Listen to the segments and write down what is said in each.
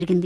జరిగింది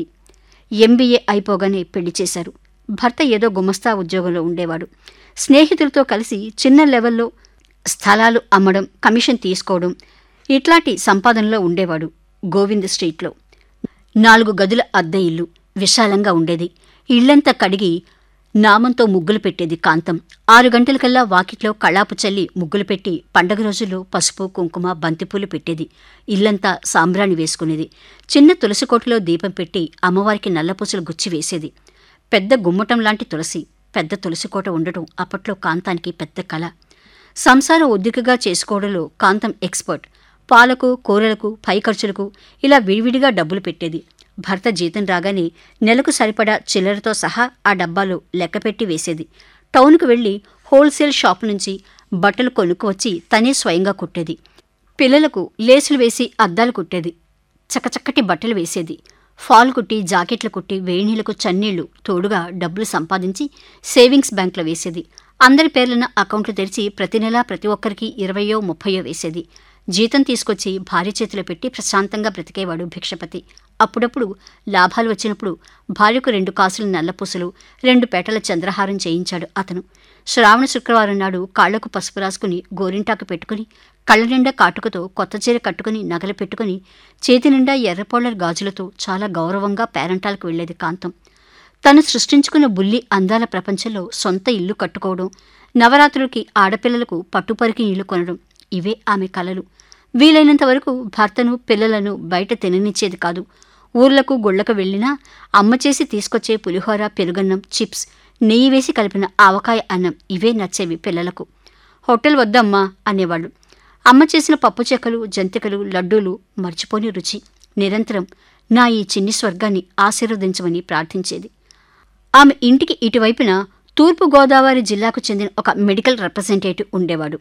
ఎంబీఏ అయిపోగానే పెళ్లి చేశారు భర్త ఏదో గుమస్తా ఉద్యోగంలో ఉండేవాడు స్నేహితులతో కలిసి చిన్న లెవెల్లో స్థలాలు అమ్మడం కమిషన్ తీసుకోవడం ఇట్లాంటి సంపాదనలో ఉండేవాడు గోవింద్ స్ట్రీట్లో నాలుగు గదుల అద్దె ఇల్లు విశాలంగా ఉండేది ఇల్లంతా కడిగి నామంతో ముగ్గులు పెట్టేది కాంతం ఆరు గంటలకల్లా వాకిట్లో కళాపు చల్లి ముగ్గులు పెట్టి పండగ రోజుల్లో పసుపు కుంకుమ బంతిపూలు పెట్టేది ఇల్లంతా సాంబ్రాణి వేసుకునేది చిన్న తులసి కోటలో దీపం పెట్టి అమ్మవారికి నల్లపూసలు గుచ్చి వేసేది పెద్ద గుమ్మటం లాంటి తులసి పెద్ద తులసి కోట ఉండటం అప్పట్లో కాంతానికి పెద్ద కళ సంసారం ఒద్దికగా చేసుకోవడంలో కాంతం ఎక్స్పర్ట్ పాలకు కూరలకు పై ఖర్చులకు ఇలా విడివిడిగా డబ్బులు పెట్టేది భర్త జీతం రాగానే నెలకు సరిపడా చిల్లరతో సహా ఆ డబ్బాలు లెక్కపెట్టి వేసేది టౌన్కు వెళ్లి హోల్సేల్ షాప్ నుంచి బట్టలు కొనుక్కు తనే స్వయంగా కుట్టేది పిల్లలకు లేసులు వేసి అద్దాలు కుట్టేది చకచక్కటి బట్టలు వేసేది ఫాల్ కుట్టి జాకెట్లు కుట్టి వేణీలకు చన్నీళ్లు తోడుగా డబ్బులు సంపాదించి సేవింగ్స్ బ్యాంక్లో వేసేది అందరి పేర్లన అకౌంట్లు తెరిచి ప్రతి నెలా ప్రతి ఒక్కరికి ఇరవయో ముప్పయో వేసేది జీతం తీసుకొచ్చి భార్య చేతిలో పెట్టి ప్రశాంతంగా బ్రతికేవాడు భిక్షపతి అప్పుడప్పుడు లాభాలు వచ్చినప్పుడు భార్యకు రెండు కాసులు నల్లపూసలు రెండు పేటల చంద్రహారం చేయించాడు అతను శ్రావణ శుక్రవారం నాడు కాళ్లకు పసుపు రాసుకుని గోరింటాకు పెట్టుకుని కళ్ళ నిండా కాటుకతో కొత్త చీర కట్టుకుని నగలు పెట్టుకుని చేతి నిండా ఎర్రపోళ్లర్ గాజులతో చాలా గౌరవంగా పేరంటాలకు వెళ్లేది కాంతం తను సృష్టించుకున్న బుల్లి అందాల ప్రపంచంలో సొంత ఇల్లు కట్టుకోవడం నవరాత్రులకి ఆడపిల్లలకు పట్టుపరికి నీళ్లు కొనడం ఇవే ఆమె కలలు వీలైనంత వరకు భర్తను పిల్లలను బయట తిననిచ్చేది కాదు ఊర్లకు గుళ్లకు వెళ్ళినా అమ్మ చేసి తీసుకొచ్చే పులిహోర పెరుగన్నం చిప్స్ నెయ్యి వేసి కలిపిన ఆవకాయ అన్నం ఇవే నచ్చేవి పిల్లలకు హోటల్ వద్దమ్మా అనేవాళ్ళు అమ్మ చేసిన పప్పు చెక్కలు జంతికలు లడ్డూలు మర్చిపోని రుచి నిరంతరం నా ఈ చిన్ని స్వర్గాన్ని ఆశీర్వదించమని ప్రార్థించేది ఆమె ఇంటికి ఇటువైపున తూర్పు గోదావరి జిల్లాకు చెందిన ఒక మెడికల్ రిప్రజెంటేటివ్ ఉండేవాడు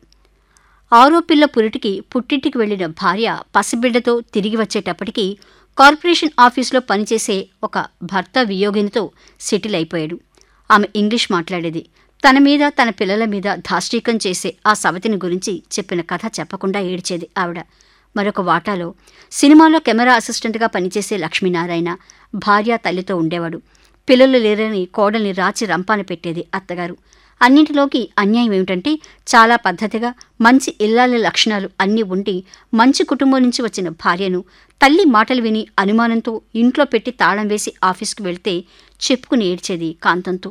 ఆరో పిల్ల పురిటికి పుట్టింటికి వెళ్లిన భార్య పసిబిడ్డతో తిరిగి వచ్చేటప్పటికి కార్పొరేషన్ ఆఫీసులో పనిచేసే ఒక భర్త వియోగినితో సెటిల్ అయిపోయాడు ఆమె ఇంగ్లీష్ మాట్లాడేది తన మీద తన పిల్లల మీద ధాష్టీకం చేసే ఆ సవతిని గురించి చెప్పిన కథ చెప్పకుండా ఏడ్చేది ఆవిడ మరొక వాటాలో సినిమాలో కెమెరా అసిస్టెంట్గా పనిచేసే లక్ష్మీనారాయణ భార్య తల్లితో ఉండేవాడు పిల్లలు లేరని కోడల్ని రాచి రంపాన పెట్టేది అత్తగారు అన్నింటిలోకి అన్యాయం ఏమిటంటే చాలా పద్ధతిగా మంచి ఇల్లాల లక్షణాలు అన్నీ ఉండి మంచి కుటుంబం నుంచి వచ్చిన భార్యను తల్లి మాటలు విని అనుమానంతో ఇంట్లో పెట్టి తాళం వేసి ఆఫీస్కి వెళ్తే చెప్పుకుని ఏడ్చేది కాంతంతో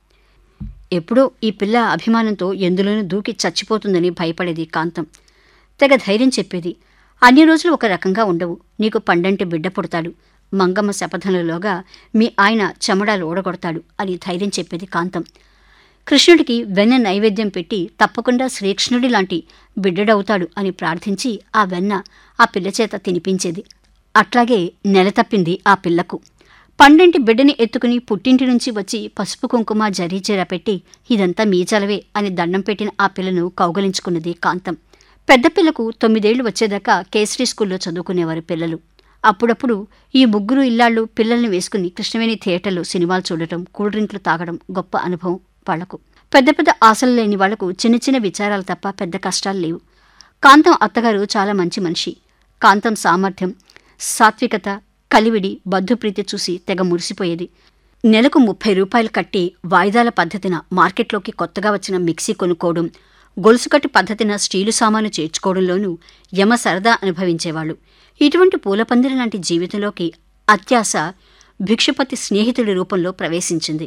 ఎప్పుడో ఈ పిల్ల అభిమానంతో ఎందులోనూ దూకి చచ్చిపోతుందని భయపడేది కాంతం తెగ ధైర్యం చెప్పేది అన్ని రోజులు ఒక రకంగా ఉండవు నీకు పండంటి బిడ్డ పుడతాడు మంగమ్మ శపథంలోగా మీ ఆయన చెమడాలు ఓడగొడతాడు అని ధైర్యం చెప్పేది కాంతం కృష్ణుడికి వెన్న నైవేద్యం పెట్టి తప్పకుండా శ్రీకృష్ణుడి లాంటి బిడ్డడవుతాడు అని ప్రార్థించి ఆ వెన్న ఆ పిల్ల చేత తినిపించేది అట్లాగే నెల తప్పింది ఆ పిల్లకు పండంటి బిడ్డని ఎత్తుకుని పుట్టింటి నుంచి వచ్చి పసుపు కుంకుమ జరీచీర పెట్టి ఇదంతా మీ చలవే అని దండం పెట్టిన ఆ పిల్లను కౌగలించుకున్నది కాంతం పెద్ద పిల్లకు తొమ్మిదేళ్లు వచ్చేదాకా కేసరి స్కూల్లో చదువుకునేవారు పిల్లలు అప్పుడప్పుడు ఈ ముగ్గురు ఇల్లాళ్ళు పిల్లల్ని వేసుకుని కృష్ణవేణి థియేటర్లో సినిమాలు చూడటం కూల్ డ్రింక్లు తాగడం గొప్ప అనుభవం వాళ్లకు పెద్ద పెద్ద ఆశలు లేని వాళ్లకు చిన్న చిన్న విచారాలు తప్ప పెద్ద కష్టాలు లేవు కాంతం అత్తగారు చాలా మంచి మనిషి కాంతం సామర్థ్యం సాత్వికత కలివిడి బద్ధుప్రీతి చూసి తెగ మురిసిపోయేది నెలకు ముప్పై రూపాయలు కట్టి వాయిదాల పద్ధతిన మార్కెట్లోకి కొత్తగా వచ్చిన మిక్సీ కొనుక్కోవడం గొలుసుకట్టు పద్ధతిన స్టీలు సామాను చేర్చుకోవడంలోనూ యమ సరదా అనుభవించేవాళ్ళు ఇటువంటి పూలపందిరి లాంటి జీవితంలోకి అత్యాశ భిక్షుపతి స్నేహితుడి రూపంలో ప్రవేశించింది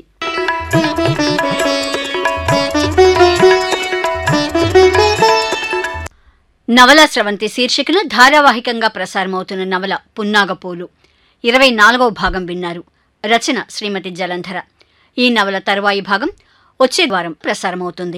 నవల స్రవంతి శీర్షికన ధారావాహికంగా ప్రసారమవుతున్న నవల పున్నాగపూలు ఇరవై నాలుగవ భాగం విన్నారు రచన శ్రీమతి జలంధర ఈ నవల తరువాయి భాగం వచ్చే వారం ప్రసారమవుతుంది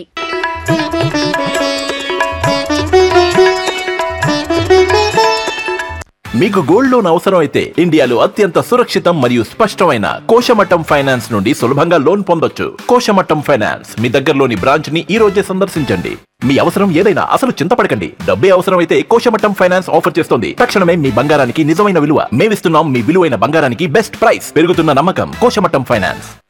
మీకు గోల్డ్ లోన్ అవసరం అయితే ఇండియాలో అత్యంత సురక్షితం మరియు స్పష్టమైన కోశమట్టం ఫైనాన్స్ నుండి సులభంగా లోన్ పొందొచ్చు కోశమట్టం ఫైనాన్స్ మీ దగ్గరలోని బ్రాంచ్ ని ఈ రోజే సందర్శించండి మీ అవసరం ఏదైనా అసలు చింతపడకండి డబ్బే అవసరం అయితే కోశమట్టం ఫైనాన్స్ ఆఫర్ చేస్తుంది తక్షణమే మీ బంగారానికి నిజమైన విలువ మేమిస్తున్నాం మీ విలువైన బంగారానికి బెస్ట్ ప్రైస్ పెరుగుతున్న నమ్మకం కోశమట్టం ఫైనాన్స్